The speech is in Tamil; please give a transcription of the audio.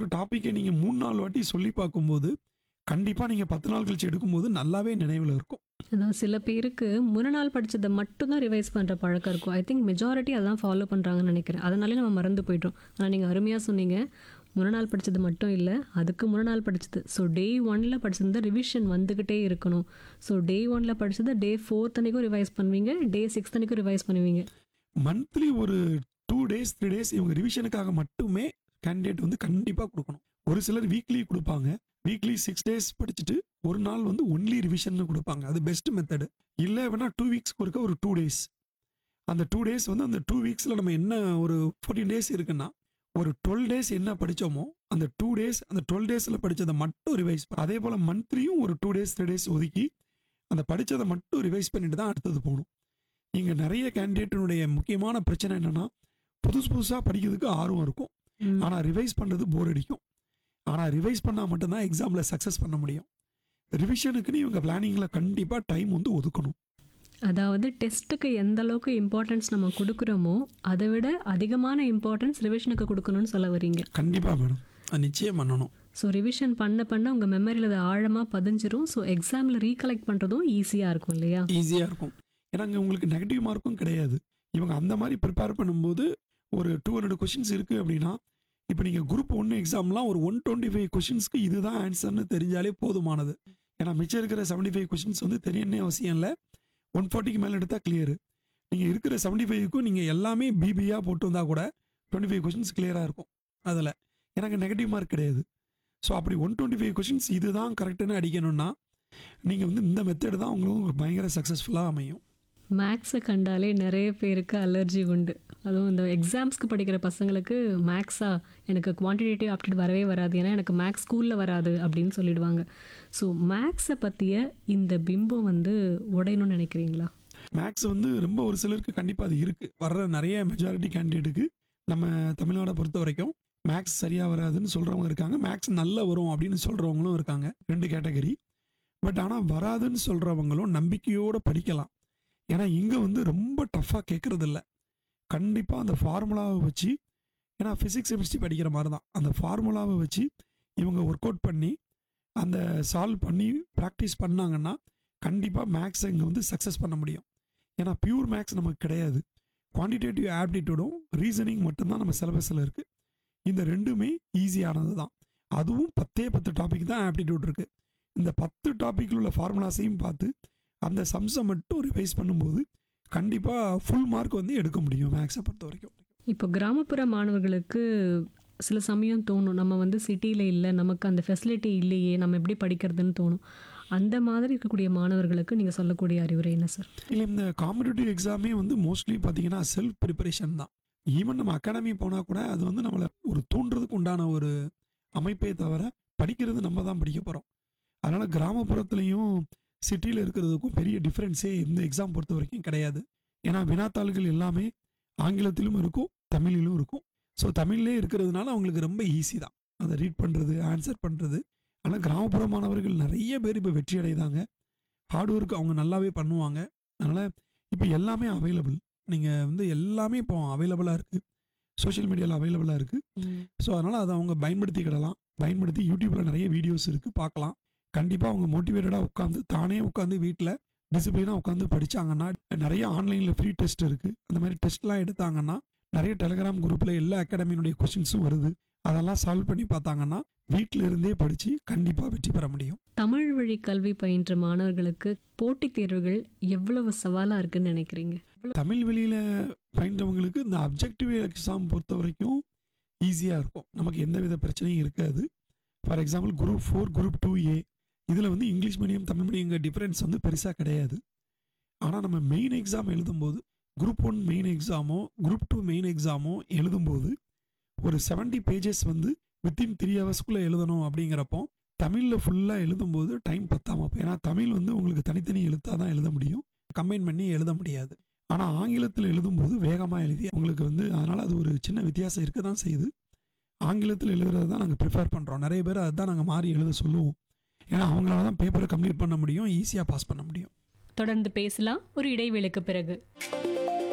டாப்பிக்கை நீங்கள் மூணு நாலு வாட்டி சொல்லி பார்க்கும்போது கண்டிப்பாக நீங்கள் பத்து நாள் கழிச்சு எடுக்கும்போது நல்லாவே நினைவில் இருக்கும் அதான் சில பேருக்கு முன்ன நாள் படிச்சதை மட்டும்தான் ரிவைஸ் பண்ணுற பழக்கம் இருக்கும் ஐ திங்க் மெஜாரிட்டி அதான் ஃபாலோ பண்ணுறாங்கன்னு நினைக்கிறேன் அதனாலே நம்ம மறந்து போய்ட்டோம் ஆனால் நீங்கள் அருமையாக சொன்னீங்க முன்ன நாள் படிச்சது மட்டும் இல்லை அதுக்கு முன்ன நாள் படிச்சது ஸோ டே ஒனில் படிச்சிருந்தா ரிவிஷன் வந்துக்கிட்டே இருக்கணும் ஸோ டே ஒனில் படிச்சதை டே ஃபோர்த் அன்னைக்கும் ரிவைஸ் பண்ணுவீங்க டே சிக்ஸ்த் அன்னைக்கும் ரிவைஸ் பண்ணுவீங்க மந்த்லி ஒரு டூ டேஸ் த்ரீ டேஸ் இவங்க ரிவிஷனுக்காக மட்டுமே கேண்டிடேட் வந்து கண்டிப்பாக கொடுக்கணும் ஒரு சிலர் வீக்லி கொடுப்பாங்க வீக்லி சிக்ஸ் டேஸ் படிச்சுட்டு ஒரு நாள் வந்து ஒன்லி ரிவிஷன் கொடுப்பாங்க அது பெஸ்ட் மெத்தடு இல்லை வேணா டூ வீக்ஸ்க்கு ஒருக்க ஒரு டூ டேஸ் அந்த டூ டேஸ் வந்து அந்த டூ வீக்ஸில் நம்ம என்ன ஒரு ஃபோர்டீன் டேஸ் இருக்குன்னா ஒரு டுவெல் டேஸ் என்ன படித்தோமோ அந்த டூ டேஸ் அந்த டுவெல் டேஸில் படித்ததை மட்டும் ரிவைஸ் அதே போல் மந்த்லியும் ஒரு டூ டேஸ் த்ரீ டேஸ் ஒதுக்கி அந்த படித்ததை மட்டும் ரிவைஸ் பண்ணிட்டு தான் அடுத்தது போகணும் இங்கே நிறைய கேண்டிடேட்டினுடைய முக்கியமான பிரச்சனை என்னன்னா புதுசு புதுசாக படிக்கிறதுக்கு ஆர்வம் இருக்கும் ம். ஆனால் ரிவைஸ் பண்ணுறது போர் அடிக்கும் ஆனால் ரிவைஸ் பண்ணால் மட்டும்தான் எக்ஸாமில் சக்ஸஸ் பண்ண முடியும் ரிவிஷனுக்குன்னு இவங்க பிளானிங்கில் கண்டிப்பாக டைம் வந்து ஒதுக்கணும் அதாவது டெஸ்ட்டுக்கு எந்த அளவுக்கு இம்பார்ட்டன்ஸ் நம்ம கொடுக்குறோமோ அதை விட அதிகமான இம்பார்ட்டன்ஸ் ரிவிஷனுக்கு கொடுக்கணும்னு சொல்ல வரீங்க கண்டிப்பாக மேடம் அது நிச்சயம் பண்ணணும் ஸோ ரிவிஷன் பண்ண பண்ண உங்கள் மெமரியில் அது ஆழமாக பதிஞ்சிரும் ஸோ எக்ஸாமில் ரீகலெக்ட் பண்ணுறதும் ஈஸியாக இருக்கும் இல்லையா ஈஸியாக இருக்கும் ஏன்னா இங்கே உங்களுக்கு நெகட்டிவ் மார்க்கும் கிடையாது இவங்க அந்த மாதிரி ப்ரிப்பேர் பண்ணும்போது ஒரு டூ ஹண்ட்ரட் கொஷின்ஸ் இருக்குது அப்படின்னா இப்போ நீங்கள் குரூப் ஒன்று எக்ஸாம்லாம் ஒரு ஒன் டுவெண்ட்டி ஃபைவ் கொஷின்ஸ்க்கு இதுதான் ஆன்சர்னு தெரிஞ்சாலே போதுமானது ஏன்னா மிச்சம் இருக்கிற செவன்ட்டி ஃபைவ் கொஷின்ஸ் வந்து தெரியணும்னே அவசியம் இல்லை ஒன் ஃபார்ட்டிக்கு மேலே எடுத்தால் கிளியர் நீங்கள் இருக்கிற செவன்ட்டி ஃபைவ்க்கும் நீங்கள் எல்லாமே பிபியாக போட்டு வந்தால் கூட டுவெண்ட்டி ஃபைவ் கொஷின்ஸ் கிளியராக இருக்கும் அதில் எனக்கு நெகட்டிவ் மார்க் கிடையாது ஸோ அப்படி ஒன் டுவெண்ட்டி ஃபைவ் கொஷின்ஸ் இதுதான் கரெக்டுன்னு அடிக்கணும்னா நீங்கள் வந்து இந்த மெத்தட் தான் உங்களுக்கு பயங்கர சக்ஸஸ்ஃபுல்லாக அமையும் மேக்ஸை கண்டாலே நிறைய பேருக்கு அலர்ஜி உண்டு அதுவும் இந்த எக்ஸாம்ஸ்க்கு படிக்கிற பசங்களுக்கு மேக்ஸா எனக்கு குவான்டிடேட்டிவ் ஆப்டிட் வரவே வராது ஏன்னா எனக்கு மேக்ஸ் ஸ்கூலில் வராது அப்படின்னு சொல்லிடுவாங்க ஸோ மேக்ஸை பற்றிய இந்த பிம்பம் வந்து உடையணும்னு நினைக்கிறீங்களா மேக்ஸ் வந்து ரொம்ப ஒரு சிலருக்கு கண்டிப்பாக அது இருக்குது வர்ற நிறைய மெஜாரிட்டி கேண்டிடேட்டுக்கு நம்ம தமிழ்நாடை பொறுத்த வரைக்கும் மேக்ஸ் சரியாக வராதுன்னு சொல்கிறவங்க இருக்காங்க மேக்ஸ் நல்லா வரும் அப்படின்னு சொல்கிறவங்களும் இருக்காங்க ரெண்டு கேட்டகரி பட் ஆனால் வராதுன்னு சொல்கிறவங்களும் நம்பிக்கையோடு படிக்கலாம் ஏன்னா இங்கே வந்து ரொம்ப டஃப்பாக கேட்குறது இல்லை கண்டிப்பாக அந்த ஃபார்முலாவை வச்சு ஏன்னா ஃபிசிக்ஸ் கெமிஸ்ட்ரி படிக்கிற மாதிரி தான் அந்த ஃபார்முலாவை வச்சு இவங்க ஒர்க் அவுட் பண்ணி அந்த சால்வ் பண்ணி ப்ராக்டிஸ் பண்ணாங்கன்னா கண்டிப்பாக மேக்ஸை இங்கே வந்து சக்ஸஸ் பண்ண முடியும் ஏன்னா பியூர் மேக்ஸ் நமக்கு கிடையாது குவான்டிடேட்டிவ் ஆப்டிடியூடும் ரீசனிங் மட்டும்தான் நம்ம சிலபஸில் இருக்குது இந்த ரெண்டுமே ஈஸியானது தான் அதுவும் பத்தே பத்து டாபிக் தான் ஆப்டிடியூட் இருக்குது இந்த பத்து டாப்பிக்கில் உள்ள ஃபார்முலாஸையும் பார்த்து அந்த சம்ஸை மட்டும் ரிவைஸ் பண்ணும்போது கண்டிப்பாக ஃபுல் மார்க் வந்து எடுக்க முடியும் மேக்ஸை பொறுத்த வரைக்கும் இப்போ கிராமப்புற மாணவர்களுக்கு சில சமயம் தோணும் நம்ம வந்து சிட்டியில் இல்லை நமக்கு அந்த ஃபெசிலிட்டி இல்லையே நம்ம எப்படி படிக்கிறதுன்னு தோணும் அந்த மாதிரி இருக்கக்கூடிய மாணவர்களுக்கு நீங்கள் சொல்லக்கூடிய அறிவுரை என்ன சார் இல்லை இந்த காம்படிட்டிவ் எக்ஸாமே வந்து மோஸ்ட்லி பார்த்தீங்கன்னா செல்ஃப் ப்ரிப்பரேஷன் தான் ஈவன் நம்ம அகாடமி போனால் கூட அது வந்து நம்மளை ஒரு தூண்டுறதுக்கு உண்டான ஒரு அமைப்பே தவிர படிக்கிறது நம்ம தான் படிக்க போகிறோம் அதனால் கிராமப்புறத்துலேயும் சிட்டியில் இருக்கிறதுக்கும் பெரிய டிஃப்ரென்ஸே இந்த எக்ஸாம் பொறுத்த வரைக்கும் கிடையாது ஏன்னா வினாத்தாள்கள் எல்லாமே ஆங்கிலத்திலும் இருக்கும் தமிழிலும் இருக்கும் ஸோ தமிழ்லே இருக்கிறதுனால அவங்களுக்கு ரொம்ப ஈஸி தான் அதை ரீட் பண்ணுறது ஆன்சர் பண்ணுறது ஆனால் கிராமப்புற மாணவர்கள் நிறைய பேர் இப்போ வெற்றி அடைதாங்க ஹார்ட் ஒர்க் அவங்க நல்லாவே பண்ணுவாங்க அதனால் இப்போ எல்லாமே அவைலபிள் நீங்கள் வந்து எல்லாமே இப்போ அவைலபிளாக இருக்குது சோஷியல் மீடியாவில் அவைலபிளாக இருக்குது ஸோ அதனால் அதை அவங்க பயன்படுத்திக்கிடலாம் பயன்படுத்தி யூடியூப்பில் நிறைய வீடியோஸ் இருக்குது பார்க்கலாம் கண்டிப்பாக அவங்க மோட்டிவேட்டடாக உட்காந்து தானே உட்காந்து வீட்டில் டிசிப்ளினாக உட்காந்து படித்தாங்கன்னா நிறைய ஆன்லைனில் ஃப்ரீ டெஸ்ட் இருக்குது அந்த மாதிரி டெஸ்ட்லாம் எடுத்தாங்கன்னா நிறைய டெலிகிராம் குரூப்பில் எல்லா அகாடமியினுடைய கொஷின்ஸும் வருது அதெல்லாம் சால்வ் பண்ணி பார்த்தாங்கன்னா வீட்டில் இருந்தே படித்து கண்டிப்பாக வெற்றி பெற முடியும் தமிழ் வழி கல்வி பயின்ற மாணவர்களுக்கு போட்டித் தேர்வுகள் எவ்வளவு சவாலாக இருக்குன்னு நினைக்கிறீங்க தமிழ் வெளியில் பயின்றவங்களுக்கு இந்த அப்ஜெக்டிவ் எக்ஸாம் பொறுத்த வரைக்கும் ஈஸியாக இருக்கும் நமக்கு எந்த வித பிரச்சனையும் இருக்காது for example group four group two A இதில் வந்து இங்கிலீஷ் மீடியம் தமிழ் மீடியங்க டிஃப்ரென்ஸ் வந்து பெருசாக கிடையாது ஆனால் நம்ம மெயின் எக்ஸாம் எழுதும்போது குரூப் ஒன் மெயின் எக்ஸாமோ குரூப் டூ மெயின் எக்ஸாமோ எழுதும்போது ஒரு 70 பேஜஸ் வந்து வித்தின் த்ரீ ஹவர்ஸ்க்குள்ளே எழுதணும் அப்படிங்கிறப்போ தமிழில் ஃபுல்லாக எழுதும்போது டைம் பத்தாம போய் ஏன்னா தமிழ் வந்து உங்களுக்கு தனித்தனி எழுத்தாக தான் எழுத முடியும் கம்பைன் பண்ணி எழுத முடியாது ஆனால் ஆங்கிலத்தில் எழுதும்போது வேகமாக எழுதி உங்களுக்கு வந்து அதனால் அது ஒரு சின்ன வித்தியாசம் இருக்க தான் செய்யுது ஆங்கிலத்தில் எழுதுறது தான் நாங்கள் ப்ரிஃபர் பண்ணுறோம் நிறைய பேர் அதுதான் நாங்கள் மாறி எழுத சொல்லுவோம் ஏன்னா அவங்களால தான் பேப்பரை கம்ப்ளீட் பண்ண முடியும் ஈஸியாக பாஸ் பண்ண முடியும் தொடர்ந்து பேசலாம் ஒரு இடைவேளைக்கு பிறகு